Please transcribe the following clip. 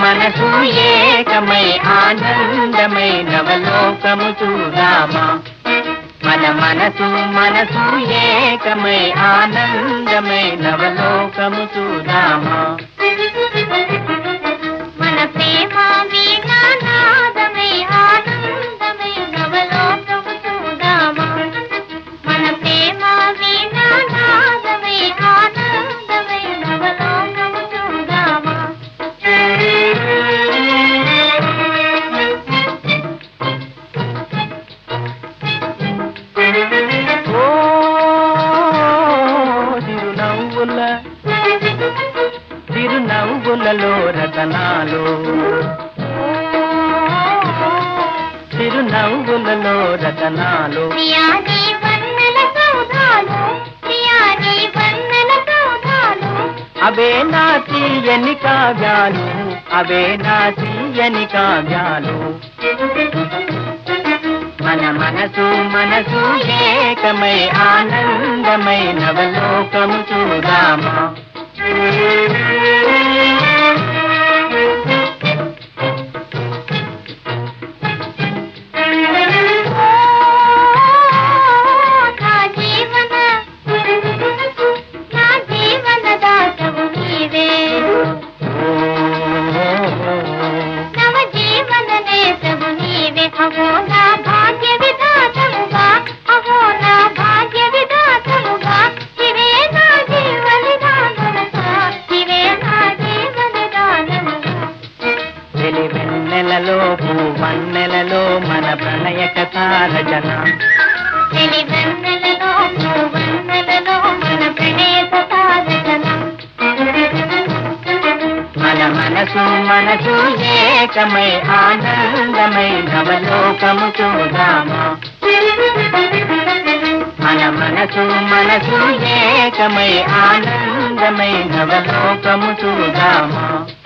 మనసు ఏకమై ఆనందమై నవలోకము చూడామా మన మనసు మనసు ఏకమై ఆనందమై నవలోకము చూడామా మన ప్రేమ వీణానాదమై ఆనందమై నవలోకము చూడామా మన ప్రేమ వీణానాదమై ఆనందమై నవలోకము చూడామా ఓ చిరునవ్వుల చిరునవ్వులలో రతనాలు చిరునవ్వులలో రతనాలు ప్రియాని వన్నెల సౌధాలు ప్రియాని వన్నెల సౌధాలు అవే నా తీయని కావ్యాలు అవే నా తీయని కావ్యాలు మన మనసు మనసు ఏకమై ఆనందమై నవలోకము చూడామా నా జీవన నా జీవన దాతవు నీవే నవ జీవన నేతవు నీవే అహో నా భాగ్య విధాతముగా అహో నా భాగ్య విధాతముగా ఇవే నా జీవ విధానముగా ఇవే నా జీవ విధానముగా వెలి వెన్నెలలో పూవన్నెలలో మన ప్రణయ కథారచన వెన్నెలలో వన్నెలలో మన ప్రణయ సాధన మన మనసు మనసు ఏకమై ఆనందమై నవలోకము చూడామా మన మనసు మనసు ఏకమై ఆనందమై నవలోకము చూడామా